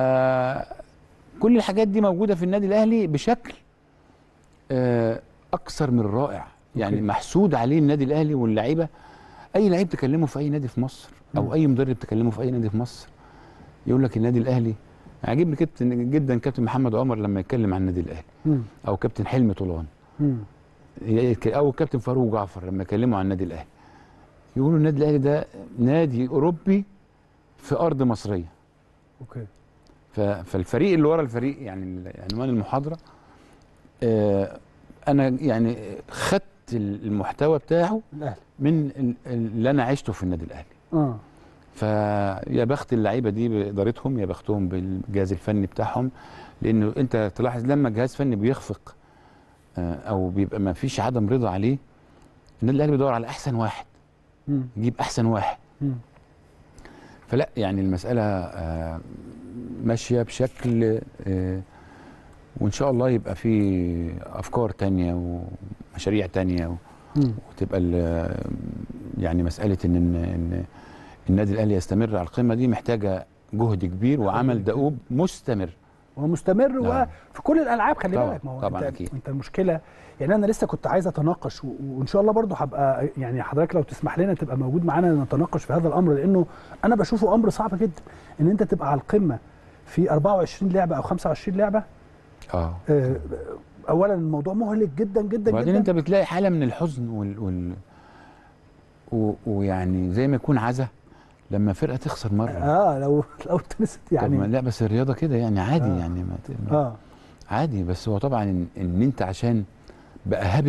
كل الحاجات دي موجوده في النادي الاهلي بشكل آه، اكثر من رائع يعني أوكي. محسود عليه النادي الاهلي واللعيبه اي لعيب تكلمه في اي نادي في مصر مم. او اي مدرب تكلمه في اي نادي في مصر يقول لك النادي الاهلي عجبني كابتن جدا كابتن محمد عمر لما يتكلم عن النادي الاهلي مم. او كابتن حلمي طولان مم. او كابتن فاروق جعفر لما يكلموا عن النادي الاهلي يقولوا النادي الاهلي ده نادي اوروبي في ارض مصريه اوكي ف- فالفريق اللي ورا الفريق يعني عنوان المحاضره آه، انا يعني خدت المحتوى بتاعه الاهلي من ال- اللي انا عشته في النادي الاهلي اه فيا بخت اللعيبه دي بادارتهم يا بختهم بالجهاز الفني بتاعهم لانه انت تلاحظ لما جهاز فني بيخفق آه، او بيبقى ما فيش عدم رضا عليه النادي الاهلي بيدور على احسن واحد مم. يجيب احسن واحد مم. فلا يعني المساله آه، ماشيه بشكل آه، وان شاء الله يبقى في افكار تانية ومشاريع تانية مم. وتبقى ال- يعني مساله ان ان إن النادي الاهلي يستمر على القمه دي محتاجه جهد كبير وعمل دؤوب مستمر ومستمر نعم. وفي كل الالعاب خلي طبعاً، بالك ما هو طبعاً انت أكيد. انت المشكله يعني انا لسه كنت عايز اتناقش و- وان شاء الله برضو هبقى يعني حضرتك لو تسمح لنا تبقى موجود معانا نتناقش في هذا الامر لانه انا بشوفه امر صعب جدا ان انت تبقى على القمه في 24 لعبه او 25 لعبه اه آه، اولا الموضوع مهلك جدا جدا وبعدين جدا انت بتلاقي حاله من الحزن وال, وال... و... ويعني زي ما يكون عزا لما فرقه تخسر مره اه لو لو تنست يعني يعني لا بس الرياضه كده يعني عادي آه. يعني ما ت... اه عادي بس هو طبعا ان, إن انت عشان بقى هابت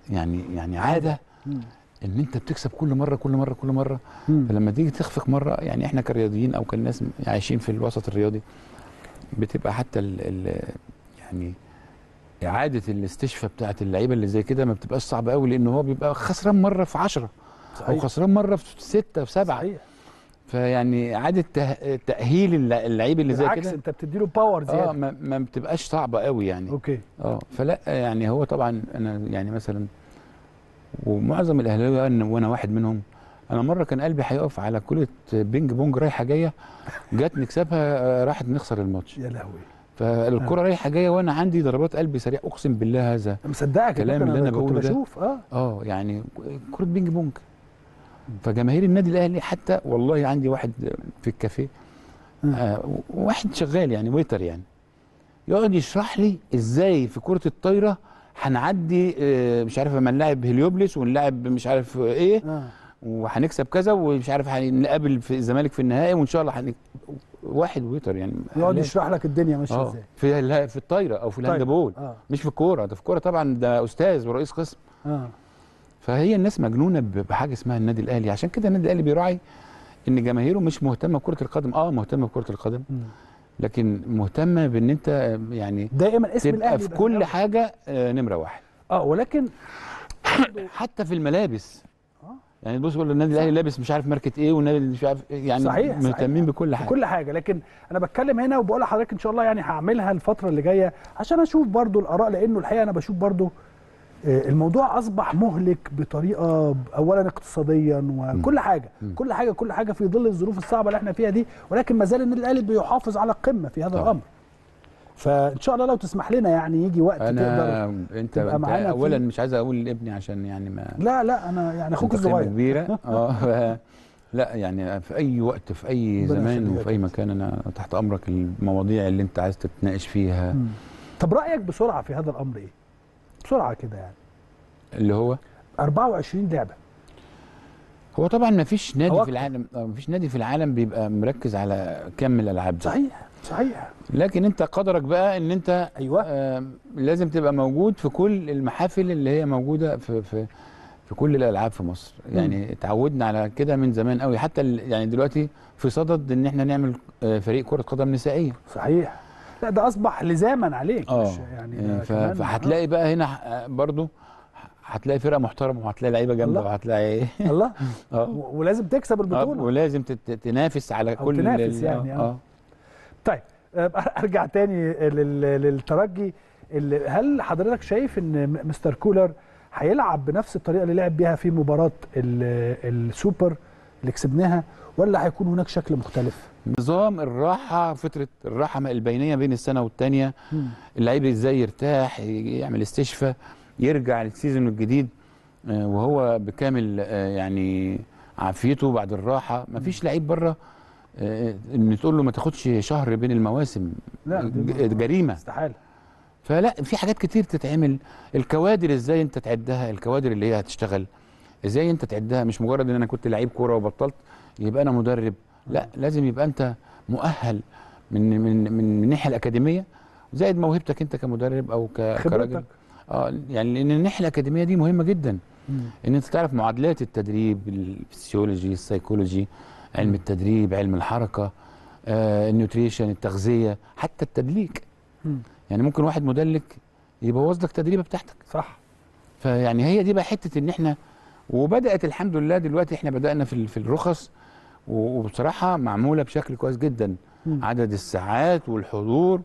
يعني يعني عاده مم. ان انت بتكسب كل مره كل مره كل مره مم. فلما تيجي تخفق مره يعني احنا كرياضيين او كالناس عايشين في الوسط الرياضي بتبقى حتى ال ال يعني اعاده الاستشفاء بتاعت اللعيبه اللي زي كده ما بتبقاش صعبه قوي لان هو بيبقى خسران مره في 10 او صحيح خسران مره في 6 في 7 صحيح فيعني اعاده ته- تاهيل اللع- اللعيب اللي زي بالعكس كده انت بتديله باور اه زياده ما, ما بتبقاش صعبه قوي يعني اوكي اه فلا يعني هو طبعا انا يعني مثلا ومعظم الاهلاويه أنا- وانا واحد منهم انا مره كان قلبي هيقف على كره بينج بونج رايحه جايه جت نكسبها آه، راحت نخسر الماتش يا لهوي فالكره رايحه جايه وانا عندي ضربات قلبي سريعه اقسم بالله هذا مصدقك يا الكلام كابتن، اللي أنا كنت بقوله ده. بشوف اه اه يعني كره بينج بونج فجماهير النادي الاهلي حتى والله عندي واحد في الكافيه مم. آه واحد شغال يعني ويتر يعني يقعد يشرح لي ازاي في كره الطايره هنعدي آه مش عارف لما نلعب هليوبلس ونلعب مش عارف ايه اه وهنكسب كذا ومش عارف هنقابل في الزمالك في النهائي وان شاء الله هنك... واحد ويتر يعني يقعد أهلاوي. يشرح لك الدنيا ماشيه اه ازاي في ال- في الطايره او في طيب. الهاندبول اه مش في الكوره ده في الكوره طبعا ده استاذ ورئيس قسم اه فهي الناس مجنونه ب- بحاجه اسمها النادي الاهلي عشان كده النادي الاهلي بيراعي ان جماهيره مش مهتمه بكره القدم اه مهتمه بكره القدم مم. لكن مهتمه بان انت يعني دائما اسم تبقى الاهلي في يبقى كل الأول. حاجه آه، نمره واحد اه ولكن حتى في الملابس آه. يعني بص يقول النادي الاهلي لابس مش عارف ماركه ايه والنادي مش عارف إيه، يعني صحيح، مهتمين صحيح. بكل في حاجه كل حاجه لكن انا بتكلم هنا وبقول لحضرتك ان شاء الله يعني هعملها الفتره اللي جايه عشان اشوف برضو الاراء لانه الحقيقه انا بشوف برضو آه، الموضوع اصبح مهلك بطريقه اولا اقتصاديا وكل حاجه مم. كل حاجه كل حاجه في ظل الظروف الصعبه اللي احنا فيها دي ولكن ما زال النادي الاهلي بيحافظ على القمه في هذا طبعا. الامر فان شاء الله لو تسمح لنا يعني يجي وقت تقدر انا انت, تبقى انت معانا اولا في- مش عايز اقول لابني عشان يعني ما لا لا انا يعني اخوك أنت قيمة الصغير كبيره اه ف- لا يعني في اي وقت في اي ربنا زمان يخليك. وفي اي مكان انا تحت امرك المواضيع اللي انت عايز تتناقش فيها مم. طب رايك بسرعه في هذا الامر ايه بسرعه كده يعني اللي هو 24 لعبه هو طبعا ما فيش أو نادي أكتر. في العالم ما فيش نادي في العالم بيبقى مركز على كم الالعاب دي. صحيح صحيح لكن انت قدرك بقى ان انت ايوه آه لازم تبقى موجود في كل المحافل اللي هي موجوده في في في كل الالعاب في مصر يعني اتعودنا على كده من زمان قوي حتى ال- يعني دلوقتي في صدد ان احنا نعمل آه، فريق كره قدم نسائيه صحيح لا ده اصبح لزاما عليك اه مش يعني ده ف- كمان- فهتلاقي بقى هنا آه، برضو هتلاقي فرقه محترمه وهتلاقي لعيبه جامده الله. وهتلاقي آه. الله اه و- ولازم تكسب آه، البطوله ولازم تت- تنافس على أو كل تنافس ال- يعني، آه. اه طيب آه، ارجع تاني لل- للترجي اللي- هل حضرتك شايف ان م- مستر كولر هيلعب بنفس الطريقه اللي لعب بيها في مباراه ال- السوبر اللي كسبناها ولا هيكون هناك شكل مختلف؟ نظام الراحه فتره الراحه البينيه بين السنه والثانيه اللعيب ازاي يرتاح ي- يعمل استشفاء يرجع للسيزون الجديد آه، وهو بكامل آه، يعني عافيته بعد الراحه ما فيش لعيب بره آه، ان تقول له ما تاخدش شهر بين المواسم لا دي ج- ما- جريمه استحاله فلا في حاجات كتير تتعمل الكوادر ازاي انت تعدها الكوادر اللي هي هتشتغل ازاي انت تعدها مش مجرد ان انا كنت لعيب كوره وبطلت يبقى انا مدرب لا لازم يبقى انت مؤهل من من من من الناحيه الاكاديميه زائد موهبتك انت كمدرب او ك- كراجل خبرتك اه يعني لان الناحيه الاكاديميه دي مهمه جدا مم. ان انت تعرف معادلات التدريب الفسيولوجي السيكولوجي علم التدريب علم الحركه آه النيوتريشن التغذيه حتى التدليك مم. يعني ممكن واحد مدلك يبوظ لك التدريبه بتاعتك صح فيعني هي دي بقى حته ان احنا وبدات الحمد لله دلوقتي احنا بدانا في ال- في الرخص و- وبصراحه معموله بشكل كويس جدا مم. عدد الساعات والحضور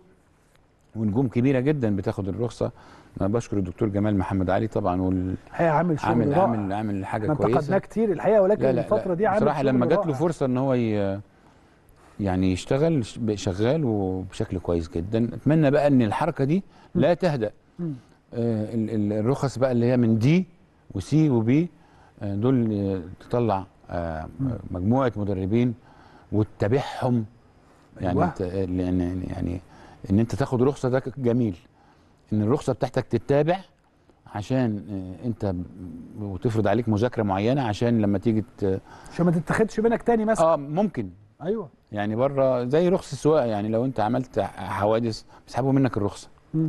ونجوم كبيره جدا بتاخد الرخصه انا بشكر الدكتور جمال محمد علي طبعا والعامل الحقيقه عامل شغل عامل رائع عامل, عامل حاجه احنا كويسه انتقدناه كتير الحقيقه ولكن لا لا الفتره لا دي عامل بصراحه شغل لما جات له رائع. فرصه ان هو ي... يعني يشتغل ش- شغال وبشكل كويس جدا اتمنى بقى ان الحركه دي لا تهدأ مم. آه، ال- ال- الرخص بقى اللي هي من دي وسي وبي آه، دول آه، تطلع آه، مجموعه مدربين وتتابعهم يعني أيوة. انت يعني يعني ان انت تاخد رخصه ده جميل ان الرخصه بتاعتك تتابع عشان آه، انت ب- وتفرض عليك مذاكره معينه عشان لما تيجي ت- عشان ما تتاخدش منك تاني مثلا اه ممكن ايوه يعني بره زي رخص السواقه يعني لو انت عملت حوادث بيسحبوا منك الرخصه مم.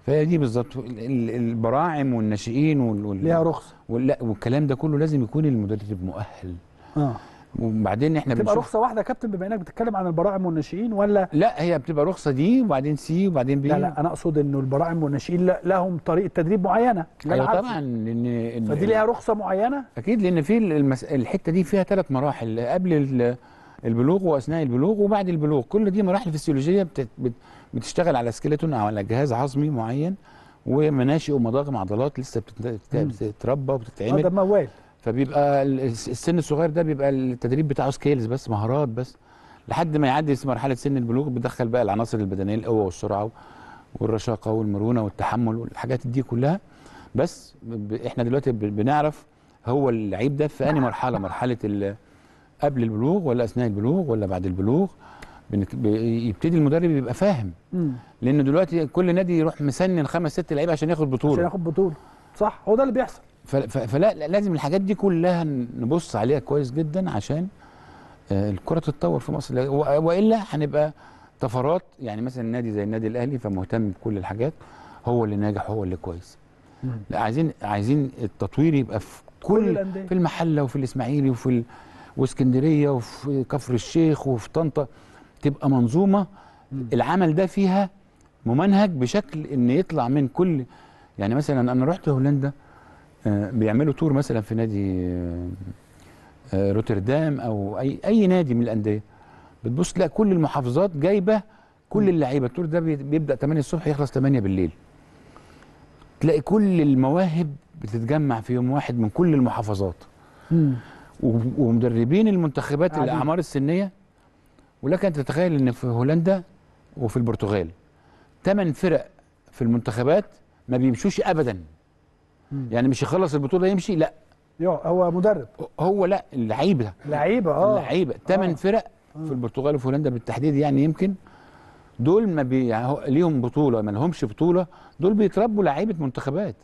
فهي دي بالظبط ال- ال- البراعم والناشئين وال... وال... ليها رخصه وال... لا والكلام ده كله لازم يكون المدرب مؤهل اه وبعدين احنا تبقى بنشوف رخصه واحده يا كابتن بما انك بتتكلم عن البراعم والناشئين ولا لا هي بتبقى رخصه دي وبعدين سي وبعدين بي لا لا انا اقصد انه البراعم والناشئين لا- لهم طريقه تدريب معينه لا ايوه العكس. طبعا لان إن- فدي ليها رخصه معينه اكيد لان في المس... الحته دي فيها ثلاث مراحل قبل ال- البلوغ واثناء البلوغ وبعد البلوغ كل دي مراحل فسيولوجيه بت... بت... بتشتغل على سكيلتون او على جهاز عظمي معين ومناشئ ومضاغم عضلات لسه بتت- بت- مم. بتتربى اه وبتتعمل ده موال فبيبقى ال- السن الصغير ده بيبقى التدريب بتاعه سكيلز بس مهارات بس لحد ما يعدي مرحله سن البلوغ بتدخل بقى العناصر البدنيه القوه والسرعه والرشاقه والمرونه والتحمل والحاجات دي كلها بس ب- احنا دلوقتي ب- بنعرف هو اللعيب ده في انهي مرحله مرحله ال- قبل البلوغ ولا اثناء البلوغ ولا بعد البلوغ بنك- ب- يبتدي المدرب يبقى فاهم امم لان دلوقتي كل نادي يروح مسنن خمس ست لعيبه عشان ياخد بطوله عشان ياخد بطوله صح هو ده اللي بيحصل ف- ف- فلا لا- لازم الحاجات دي كلها نبص عليها كويس جدا عشان آه، الكرة تتطور في مصر لا- و- والا هنبقى طفرات يعني مثلا نادي زي النادي الاهلي فمهتم بكل الحاجات هو اللي ناجح هو اللي كويس لا عايزين عايزين التطوير يبقى في كل كل الأندية. في المحله وفي الاسماعيلي وفي ال... واسكندريه وفي كفر الشيخ وفي طنطا تبقى منظومه العمل ده فيها ممنهج بشكل ان يطلع من كل يعني مثلا انا رحت هولندا آه، بيعملوا تور مثلا في نادي آه، آه، روتردام او اي اي نادي من الانديه بتبص تلاقي كل المحافظات جايبه كل اللعيبه التور ده بي- بيبدا 8 الصبح يخلص 8 بالليل تلاقي كل المواهب بتتجمع في يوم واحد من كل المحافظات امم و- ومدربين المنتخبات قاعدين. الاعمار السنيه ولك ان تتخيل ان في هولندا وفي البرتغال ثمان فرق في المنتخبات ما بيمشوش ابدا مم. يعني مش يخلص البطوله يمشي لا هو مدرب هو لا اللعيبه لعيبه اه اللعيبه ثمان آه. فرق في البرتغال وفي هولندا بالتحديد يعني يمكن دول ما بي يعني هو- ليهم بطوله ما لهمش بطوله دول بيتربوا لعيبه منتخبات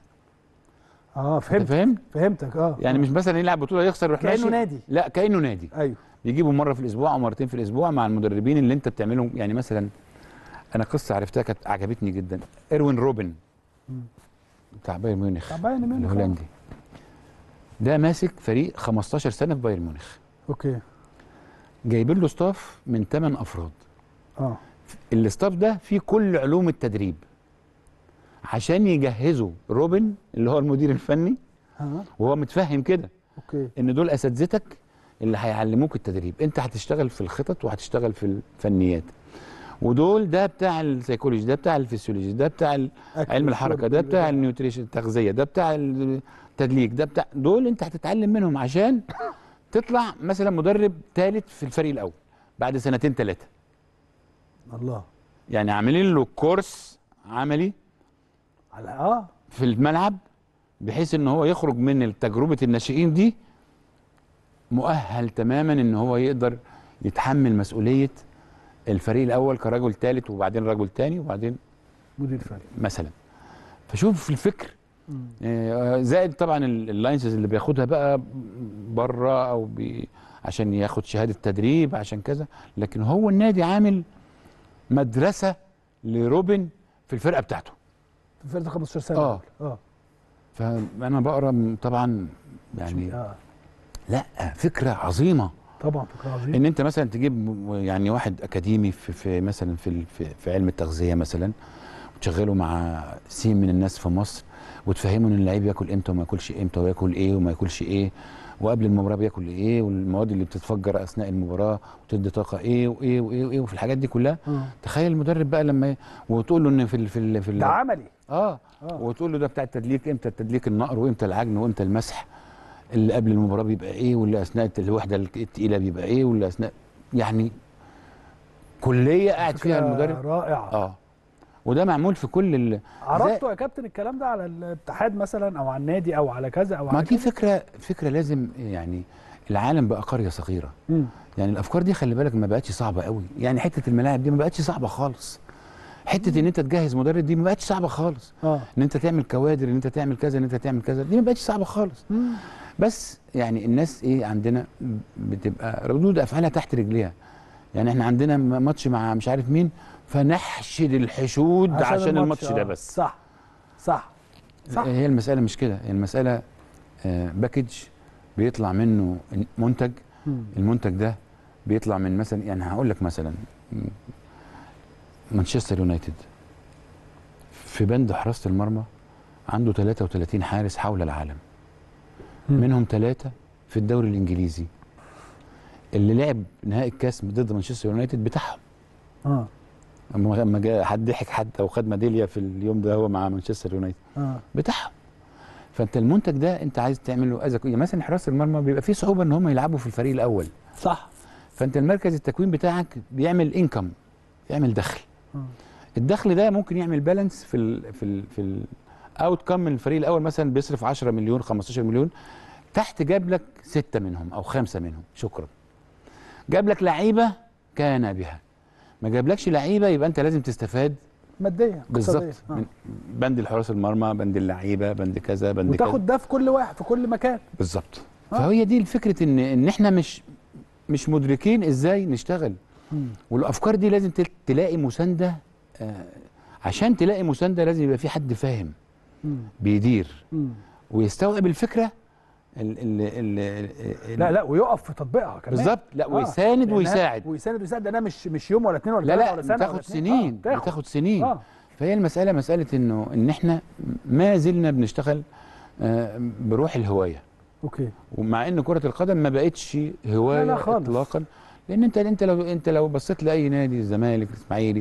اه انت فهمت فاهم فهمتك اه يعني مش مثلا يلعب بطوله يخسر يروح كأنه ماشي. نادي. لا كانه نادي ايوه بيجيبوا مره في الاسبوع او مرتين في الاسبوع مع المدربين اللي انت بتعملهم يعني مثلا انا قصه عرفتها كانت عجبتني جدا اروين روبن بتاع بايرن ميونخ بتاع بايرن ميونخ، آه. الهولندي ده ماسك فريق 15 سنه في بايرن ميونخ اوكي جايبين له ستاف من 8 افراد اه الاستاف ده فيه كل علوم التدريب عشان يجهزوا روبن اللي هو المدير الفني ها وهو متفهم كده اوكي ان دول اساتذتك اللي هيعلموك التدريب انت هتشتغل في الخطط وهتشتغل في الفنيات ودول ده بتاع السيكولوجي ده بتاع الفسيولوجي ده بتاع ال- أكل علم الحركه وشرب ده كل بتاع ده. النيوتريشن التغذيه ده بتاع التدليك ده بتاع دول انت هتتعلم منهم عشان تطلع مثلا مدرب ثالث في الفريق الاول بعد سنتين ثلاثه الله يعني عاملين له كورس عملي على اه في الملعب بحيث ان هو يخرج من تجربه الناشئين دي مؤهل تماما ان هو يقدر يتحمل مسؤوليه الفريق الاول كرجل ثالث وبعدين رجل ثاني وبعدين مدير فني مثلا فشوف الفكر آه، زائد طبعا ال- اللاينسز اللي بياخدها بقى بره او بي عشان ياخد شهاده تدريب عشان كذا لكن هو النادي عامل مدرسه لروبن في الفرقه بتاعته في فرقه 15 سنه آه. اه فانا بقرا م- طبعا يعني اه لا فكره عظيمه طبعا فكره عظيمه ان انت مثلا تجيب م- يعني واحد اكاديمي في, في مثلا في, ال- في, في علم التغذيه مثلا وتشغله مع سين من الناس في مصر وتفهمه ان اللعيب ياكل امتى وما ياكلش امتى وياكل ايه وما ياكلش ايه وقبل المباراه بياكل ايه والمواد اللي بتتفجر اثناء المباراه وتدي طاقه ايه وايه وايه وايه وفي الحاجات دي كلها آه. تخيل المدرب بقى لما ي- وتقول له ان في ال في ال في ال ده عملي اه, آه. وتقول له ده بتاع التدليك امتى التدليك النقر وامتى العجن وامتى المسح اللي قبل المباراه بيبقى ايه واللي اثناء الوحده الثقيله بيبقى ايه واللي اثناء يعني كليه قاعد فيها فكرة المدرب رائعه اه وده معمول في كل ال... عرضتوا يا كابتن الكلام ده على الاتحاد مثلا او على النادي او على كذا او ما على دي كذا فكره فكره لازم يعني العالم بقى قريه صغيره مم. يعني الافكار دي خلي بالك ما بقتش صعبه قوي يعني حته الملاعب دي ما بقتش صعبه خالص حته ان انت تجهز مدرب دي ما بقتش صعبه خالص اه ان انت تعمل كوادر ان انت تعمل كذا ان انت تعمل كذا دي ما بقتش صعبه خالص مم. بس يعني الناس ايه عندنا بتبقى ردود افعالها تحت رجليها يعني احنا عندنا م- ماتش مع مش عارف مين فنحشد الحشود عشان, عشان الماتش آه. ده بس صح صح صح هي المساله مش كده هي المساله آه، باكج بيطلع منه منتج مم. المنتج ده بيطلع من مثلا يعني هقول لك مثلا م- مانشستر يونايتد في بند حراسه المرمى عنده 33 حارس حول العالم مم. منهم ثلاثه في الدوري الانجليزي اللي لعب نهائي الكاس ضد مانشستر يونايتد بتاعهم اه اما لما جاء حد ضحك حتى وخد ميداليه في اليوم ده هو مع مانشستر يونايتد اه بتاعهم فانت المنتج ده انت عايز تعمله اذا يعني مثلا حراس المرمى بيبقى فيه صعوبه ان هم يلعبوا في الفريق الاول صح فانت المركز التكوين بتاعك بيعمل انكم يعمل دخل آه. الدخل ده ممكن يعمل بالانس في ال في ال في الاوت كم من الفريق الاول مثلا بيصرف 10 مليون 15 مليون تحت جاب لك ستة منهم او خمسة منهم شكرا جاب لك لعيبه كان بها ما جابلكش لعيبه يبقى انت لازم تستفاد ماديا بالظبط اقتصاديا. آه. من بند الحراس المرمى بند اللعيبه بند كذا بند كذا وتاخد ده في كل واحد في كل مكان بالظبط آه. فهي دي الفكره ان ان احنا مش مش مدركين ازاي نشتغل مم. والافكار دي لازم تل- تلاقي مسانده آه، عشان تلاقي مسانده لازم يبقى في حد فاهم مم. بيدير مم. ويستوعب الفكره ال ال ال ال لا لا ويقف في تطبيقها كمان بالظبط لا آه. ويساند لأنها- ويساعد ويساند ويساعد ده انا مش مش يوم ولا اتنين ولا لا تلاته لا ولا سنه ولا بتاخد اتنين. سنين آه. بتاخد سنين اه فهي المساله مساله انه ان احنا ما زلنا بنشتغل آه، بروح الهوايه اوكي ومع ان كره القدم ما بقتش هوايه لا لا خالص. اطلاقا لان انت انت لو انت لو بصيت لاي نادي الزمالك الاسماعيلي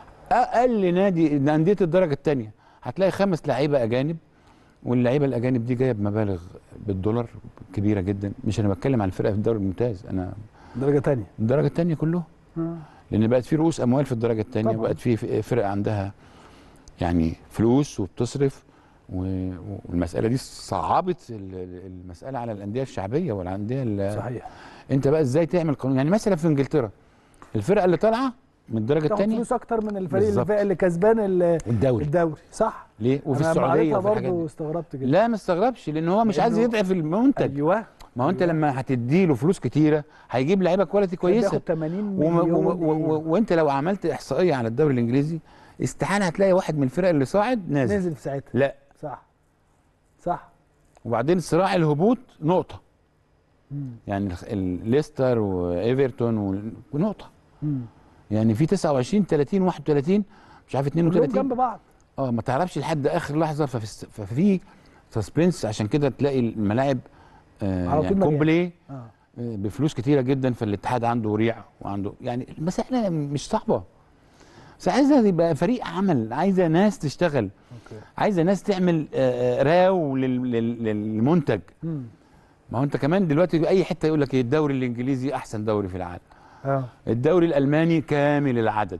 اقل نادي انديه الدرجه الثانيه هتلاقي خمس لعيبه اجانب واللعيبه الاجانب دي جايه بمبالغ بالدولار كبيره جدا مش انا بتكلم عن الفرقه في الدوري الممتاز انا درجه تانية الدرجه الثانيه كلهم آه. لان بقت في رؤوس اموال في الدرجه الثانيه طبعاً. وبقت في فرق عندها يعني فلوس وبتصرف و- والمساله دي صعبت ال- ال- المساله على الانديه الشعبيه والانديه ال- صحيح انت بقى ازاي تعمل قانون يعني مثلا في انجلترا الفرقه اللي طالعه من الدرجه تاخد الثانيه فلوس اكتر من الفريق اللي, بالظبط. فا- اللي كسبان ال- الدوري الدوري صح ليه وفي أنا لما السعوديه قريتها وفي الحاجات برضه دي استغربت جدا لا ما استغربش لان هو مش عايز لأنه- يضعف المنتج ايوه ما هو انت أيوة. لما هتدي له فلوس كتيره هيجيب لعيبه كواليتي كويسه بياخد 80 وم- مليون و- و- و- وانت لو عملت احصائيه على الدوري الانجليزي استحاله هتلاقي واحد من الفرق اللي صاعد نازل نزل في ساعتها لا صح صح وبعدين صراع الهبوط نقطه مم. يعني الخ- ال- ليستر وايفرتون وال- ونقطه مم. يعني في 29 30 31 مش عارف كلهم 32 جنب بعض اه ما تعرفش لحد اخر لحظه ففي الس- ففي سسبنس عشان كده تلاقي الملاعب آه على طول يعني مليانة. كومبلي اه آه، بفلوس كتيره جدا فالاتحاد عنده ريع وعنده يعني المساله مش صعبه بس عايزه يبقى فريق عمل عايزه ناس تشتغل اوكي عايزه ناس تعمل آه، آه، راو لل- لل- للمنتج مم. ما هو انت كمان دلوقتي في اي حته يقول لك ايه الدوري الانجليزي احسن دوري في العالم اه الدوري الالماني كامل العدد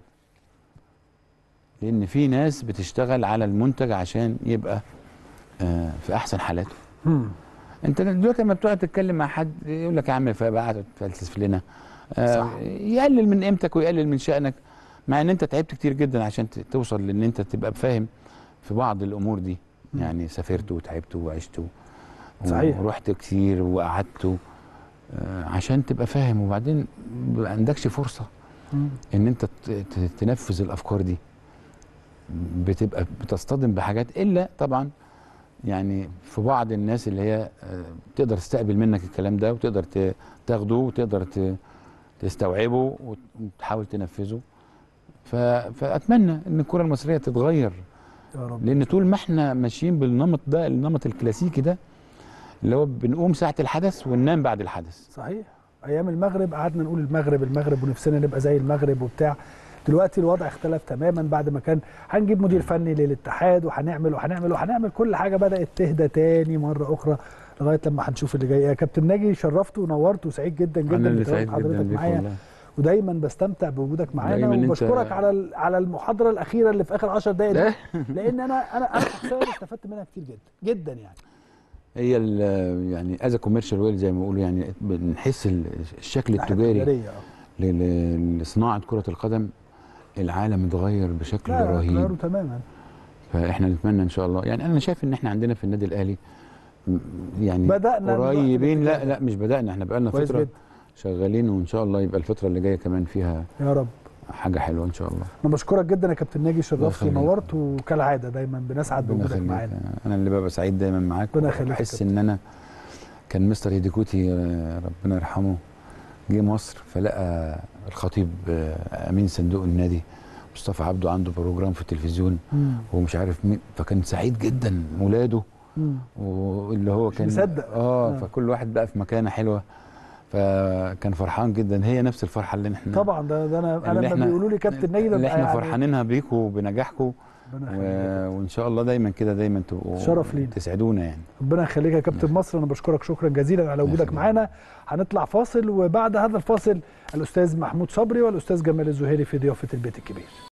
لان في ناس بتشتغل على المنتج عشان يبقى آه، في احسن حالاته مم. انت دلوقتي لما بتقعد تتكلم مع حد يقول لك يا عم فبقى تفلسف لنا آه، صح. يقلل من قيمتك ويقلل من شأنك مع ان انت تعبت كتير جدا عشان ت- توصل لان انت تبقى فاهم في بعض الامور دي مم. يعني سافرت وتعبت وعشت و- صحيح. ورحت كتير وقعدت آه، عشان تبقى فاهم وبعدين ما عندكش فرصه مم. ان انت ت- ت- تنفذ الافكار دي بتبقى بتصطدم بحاجات الا طبعا يعني في بعض الناس اللي هي آه، تقدر تستقبل منك الكلام ده وتقدر ت- تاخده وتقدر ت- تستوعبه وت- وتحاول تنفذه ف- فاتمنى ان الكره المصريه تتغير يا رب لان طول ما احنا ماشيين بالنمط ده النمط الكلاسيكي ده اللي هو بنقوم ساعه الحدث وننام بعد الحدث صحيح ايام المغرب قعدنا نقول المغرب المغرب ونفسنا نبقى زي المغرب وبتاع دلوقتي الوضع اختلف تماما بعد ما كان هنجيب مدير فني للاتحاد وهنعمل وهنعمل وهنعمل كل حاجه بدات تهدى تاني مره اخرى لغايه لما هنشوف اللي جاي يا كابتن ناجي شرفت ونورت وسعيد جدا جدا انا اللي بتواجد سعيد جدا حضرتك بيك معايا والله ودايما بستمتع بوجودك معانا دايماً أنت- وبشكرك على ال- على المحاضره الاخيره اللي في اخر 10 دقائق دي لان انا انا انا شخصيا استفدت منها كتير جدا جدا يعني هي ال- يعني از كوميرشال ويل زي ما بيقولوا يعني بنحس ال- الشكل الناحية التجاري التجارية، آه. ل- ل- لصناعه كره القدم العالم اتغير بشكل لا رهيب غيروا تماما فاحنا نتمنى ان شاء الله يعني انا شايف ان احنا عندنا في النادي الاهلي م- يعني بدأنا نروح قريبين لا الاتجاه ده. لا مش بدانا احنا بقالنا كويس فتره جدا شغالين وان شاء الله يبقى الفتره اللي جايه كمان فيها يا رب حاجه حلوه ان شاء الله انا بشكرك جدا يا كابتن ناجي شرفت يخليك. ونورت وكالعاده دايما بنسعد ربنا بوجودك يخليك. معانا انا اللي ببقى سعيد دايما معاك ربنا يخليك يا بحس كابتن. ان انا كان مستر هيديكوتي آه، ربنا يرحمه جه مصر فلقى الخطيب آه، امين صندوق النادي مصطفى عبده عنده بروجرام في التلفزيون مم. ومش عارف مين فكان سعيد جدا ولاده مم. واللي هو مش كان مصدق. اه آه. فكل واحد بقى في مكانه حلوه فكان فرحان جدا هي نفس الفرحه اللي احنا طبعا ده, ده انا انا اللي لما احنا- بيقولوا لي كابتن ناجي اللي ببقى احنا يعني- فرحانينها بيكم وبنجاحكم ربنا و... يخليك. وان شاء الله دايما كده دايما تبقوا شرف لينا. تسعدونا يعني ربنا يخليك يا كابتن مصر انا بشكرك شكرا جزيلا على وجودك يخليك. معانا هنطلع فاصل وبعد هذا الفاصل الاستاذ محمود صبري والاستاذ جمال الزهيري في ضيافه البيت الكبير